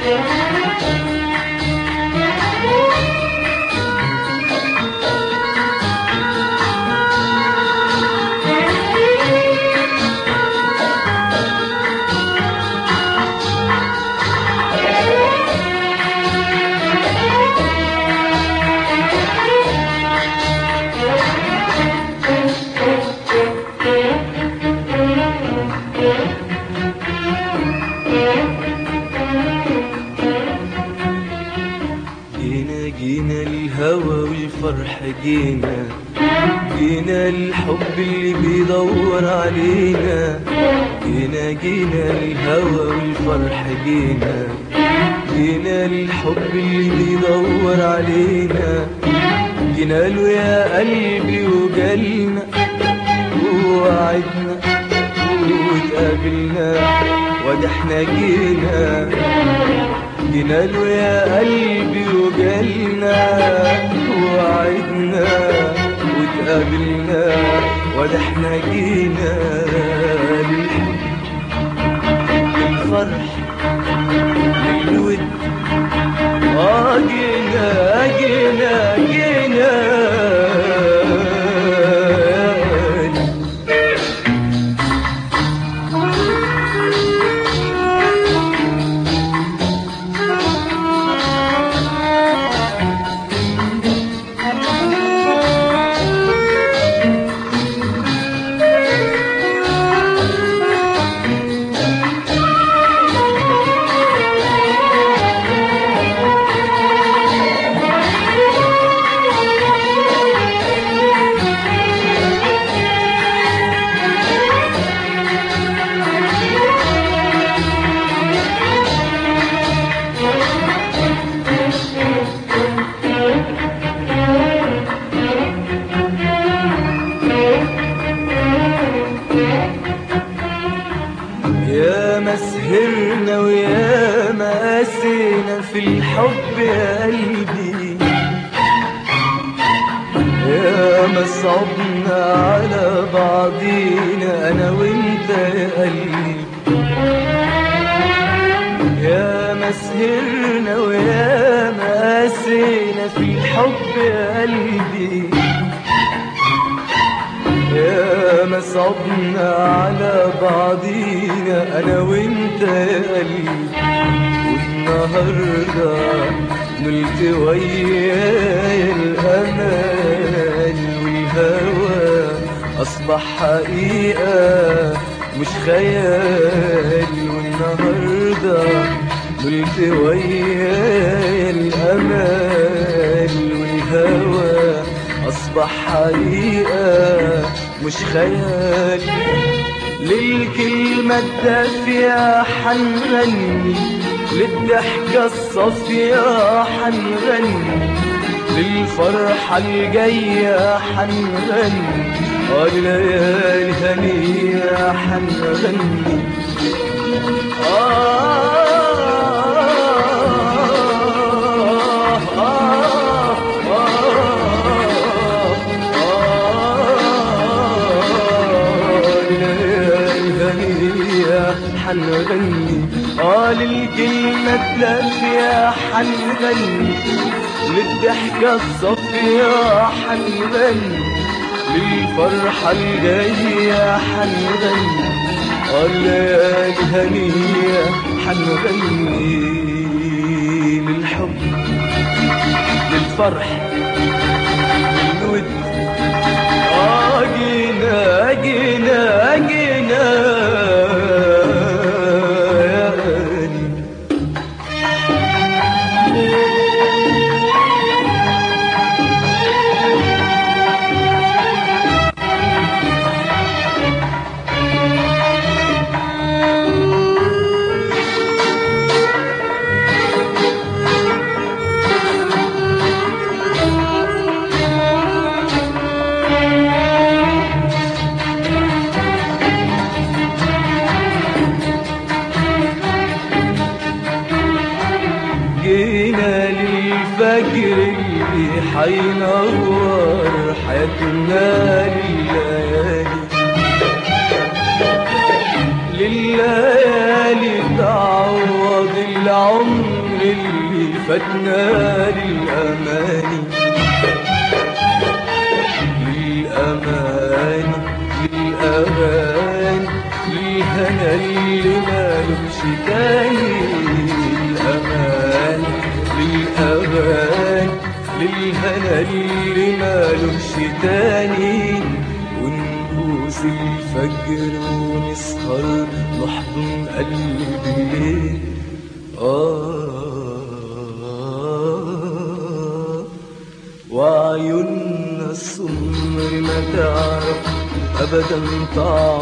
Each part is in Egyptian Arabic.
جينا جينا الهوى والفرح جينا جينا الحب اللي بيدور علينا جينا جينا الهوى والفرح جينا جينا الحب اللي بيدور علينا جينا له يا قلبي وجالنا ووعدنا واتقابلنا وده احنا جينا جينا له يا قلبي وجالنا وعدنا واتقابلنا وده احنا جينا للحب للفرح للود اه جينا جينا جينا يا ما سهرنا ويا ما قاسينا في الحب يا قلبي يا ما صعبنا على بعضينا انا وانت يا قلبي يا ما سهرنا ويا ما قاسينا في الحب يا قلبي يا ما صعبنا على بعضينا انا وانت يا قلبي والنهارده نلت وياي الامل والهوى اصبح حقيقه مش خيال والنهارده نلت وياي الامل والهوى اصبح حقيقه مش خيال للكلمة الدافية حنغني للضحكة الصافية حنغني للفرحة الجاية حنغني اه ليالي هنية حنغني آه آه حنغني اه للكلمة الدافية حنغني للضحكة الصافية حنغني للفرحة الجاية حنغني اه الليالي هنية حنغني للحب للفرح للود آه جينا جينا جينا يا غالي جينا للفجر اللي حينور حياتنا لليالي لليالي تعوض العمر العمر اللي فاتنا للأماني للأماني للأغاني للهنا اللي مالوش تاني للأماني للأغاني للهنا اللي مالوش تاني ونبوس الفجر ونسهر نحضن قلبي ليه آه وعيوننا السمر ما تعرف أبدا طعم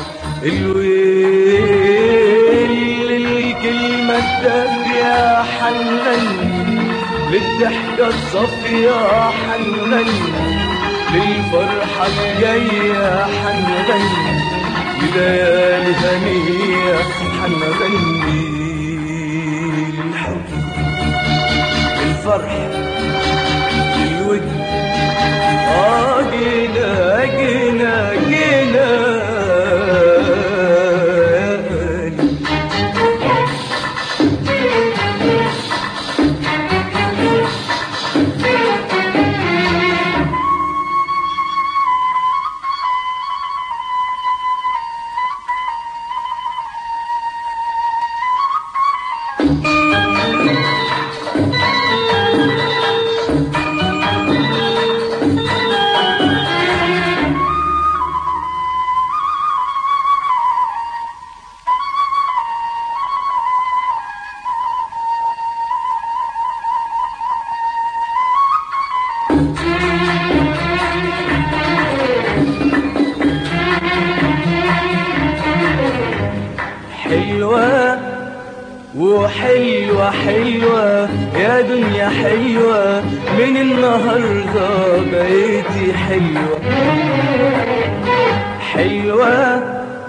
الويل الكلمة الدافية حنغني للضحكة الصافية حنغني للفرحة الجاية حنغني لليالي هنية حنغني للحب للفرح للود آه جينا جينا جينا حلوة وحلوة حلوة يا دنيا حلوة من النهاردة بقيتي حلوة حلوة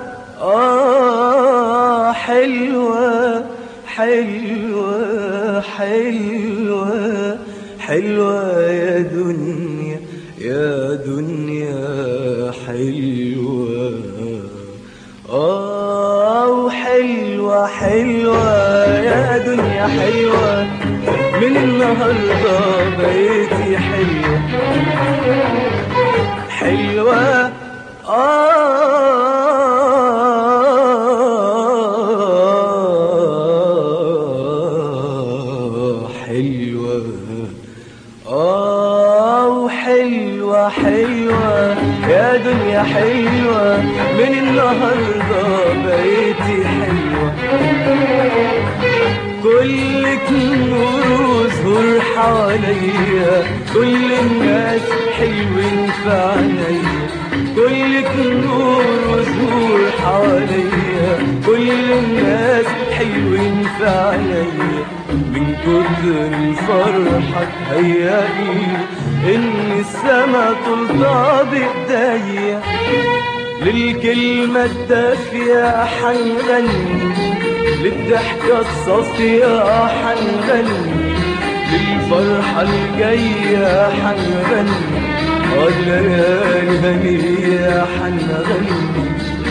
آه حلوة حلوة حلوة حلوة يا دنيا يا دنيا حلوة آه وحلوة حلوة يا دنيا حلوة من النهاردة بقيتي حلوة حلوة آه حلوة آه وحلوة حلوة يا دنيا حلوة من النهاردة بقيتي حلوة كلك نور وزهور حواليا كل الناس حلوين في عينيا كلك نور وزهور حواليا كل الناس حلوين في عينيا من كتر الفرحة تهيألي إن السما تلطى بإيديا للكلمة الدافية حنغني للضحكة الصافية حنغني للفرحة الجاية حنغني الليالي هنية حنغني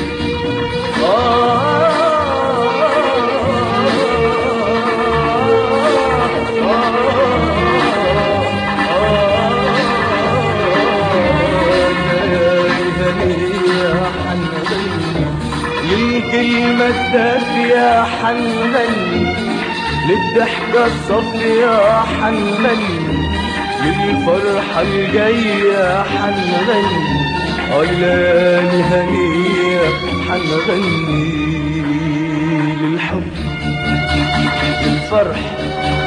للكلمة الدافية حنغني للضحكة الصافية حنغني للفرحة الجاية حنغني الليالي هنية حنغني للحب للفرح